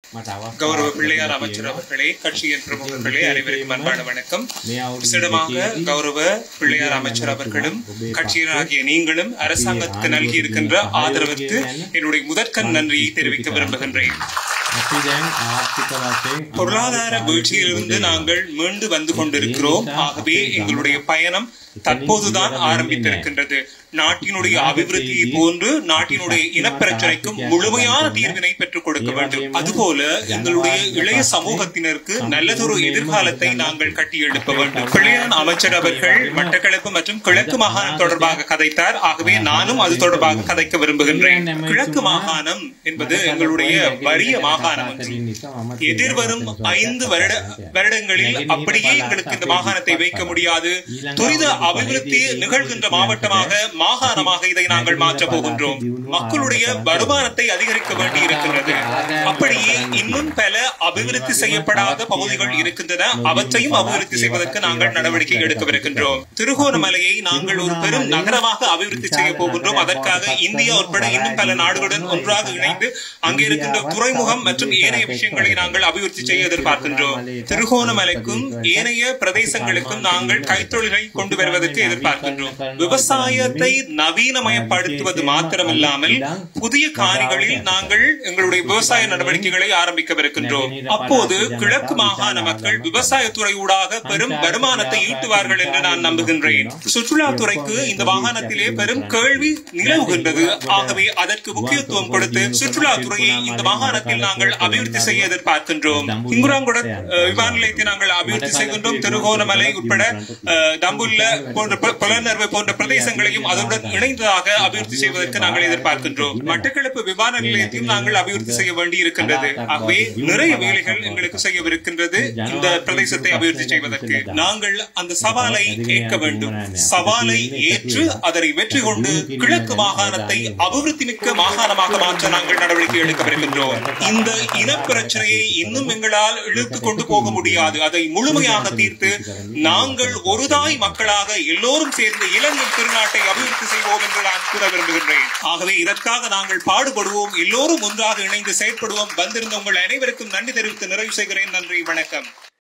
கௌரவ பிள்ளையார் அமைச்சர் அவர்களே கட்சியின் பிரமுகர்களே அனைவருக்கும் அன்பான வணக்கம் விசேடமாக கௌரவ பிள்ளையார் அமைச்சர் அவர்களும் கட்சியராகிய நீங்களும் அரசாங்கத்துக்கு நல்கி இருக்கின்ற ஆதரவுக்கு என்னுடைய முதற்கண் நன்றியை தெரிவிக்க விரும்புகின்றேன் பொருளாதார வீழ்ச்சியிலிருந்து நாங்கள் மீண்டு வந்து கொண்டிருக்கிறோம் ஆகவே எங்களுடைய பயணம் தற்போதுதான் ஆரம்பித்திருக்கின்றது நாட்டினுடைய அபிவிருத்தியை போன்று நாட்டினுடைய இனப்பிரச்சனைக்கும் முழுமையான தீர்வினை பெற்றுக் கொடுக்க வேண்டும் அதுபோல எங்களுடைய இளைய சமூகத்தினருக்கு நல்லதொரு எதிர்காலத்தை நாங்கள் கட்டியெழுப்ப வேண்டும் பிள்ளையான் அமைச்சர் அவர்கள் மட்டக்களப்பு மற்றும் கிழக்கு மாகாணம் தொடர்பாக கதைத்தார் ஆகவே நானும் அது தொடர்பாக கதைக்க விரும்புகின்றேன் கிழக்கு மாகாணம் என்பது எங்களுடைய வறிய மாகாணம் என்றும் எதிர்வரும் ஐந்து வருட வருடங்களில் அப்படியே எங்களுக்கு இந்த மாகாணத்தை வைக்க முடியாது துரித அபிவிருத்தி நிகழ்கின்ற மாவட்டமாக மாகாணமாக இதை நாங்கள் மாற்றப் போகின்றோம் மக்களுடைய வருமானத்தை அதிகரிக்க வேண்டி இருக்கின்றது அப்படியே இன்னும் பல அபிவிருத்தி செய்யப்படாத பகுதிகள் இருக்கின்றன அவற்றையும் அபிவிருத்தி செய்வதற்கு நாங்கள் நடவடிக்கை எடுக்கவிருக்கின்றோம் திருகோணமலையை நாங்கள் ஒரு பெரும் நகரமாக அபிவிருத்தி செய்ய போகின்றோம் அதற்காக இந்தியா உட்பட இன்னும் பல நாடுகளுடன் ஒன்றாக இணைந்து அங்கே இருக்கின்ற துறைமுகம் மற்றும் ஏனைய விஷயங்களை நாங்கள் அபிவிருத்தி செய்ய எதிர்பார்க்கின்றோம் திருகோணமலைக்கும் ஏனைய பிரதேசங்களுக்கும் நாங்கள் கைத்தொழிலை கொண்டு வருவதற்கு எதிர்பார்க்கின்றோம் விவசாயத்தை நவீனமயப்படுத்துவது மாத்திரமல்லாமல் புதிய காணிகளில் நாங்கள் எங்களுடைய விவசாய நடவடிக்கைகளை ஆரம்பிக்கவிருக்கின்றோம் அப்போது கிழக்கு மாகாண மக்கள் விவசாயத்துறை ஊடாக பெரும் வருமானத்தை ஈட்டுவார்கள் என்று நான் நம்புகின்றேன் சுற்றுலாத்துறைக்கு இந்த மாகாணத்திலே பெரும் கேள்வி நிலவுகின்றது ஆகவே அதற்கு முக்கியத்துவம் கொடுத்து சுற்றுலாத்துறையை இந்த மாகாணத்தில் நாங்கள் அபிவிருத்தி செய்ய எதிர்பார்க்கின்றோம் இங்குராங்குட விமான நிலையத்தை நாங்கள் அபிவிருத்தி செய்கின்றோம் திருகோணமலை உட்பட தம்புல்ல போன்ற புலனர்வு போன்ற பிரதேசங்களையும் அதனுடன் இணைந்ததாக அபிவிருத்தி செய்வதற்கு நாங்கள் எதிர்பார்க்கின்றோம் மட்டக்களப்பு விமான நிலையத்தையும் நாங்கள் அபிவிருத்தி செய்ய வேண்டி இருக்கின்றது ஆகவே நிறைய வேலைகள் எங்களுக்கு செய்யவிருக்கின்றது இந்த பிரதேசத்தை அபிவிருத்தி செய்வதற்கு நாங்கள் அந்த சவாலை ஏற்க வேண்டும் சவாலை ஏற்று அதனை வெற்றி கொண்டு கிழக்கு மாகாணத்தை அபிவிருத்தி மிக்க மாகாணமாக மாற்ற நாங்கள் நடவடிக்கை எடுக்கவிருக்கின்றோம் இந்த இனப்பிரச்சனையை இன்னும் எங்களால் இழுத்து கொண்டு போக முடியாது அதை முழுமையாக தீர்த்து நாங்கள் ஒரு தாய் மக்களாக எல்லோரும் சேர்ந்து இலங்கை திருநாட்டை அபிவிருத்தி செய்வோம் என்று நான் கூற விரும்புகின்றேன் ஆகவே இதற்காக நாங்கள் பாடுபடுவோம் எல்லோரும் ஒன்றாக இணைந்து செயற்படுவோம் வந்திருந்த உங்கள் அனைவருக்கும் நன்றி தெரிவித்து நிறைவு செய்கிறேன் நன்றி வணக்கம்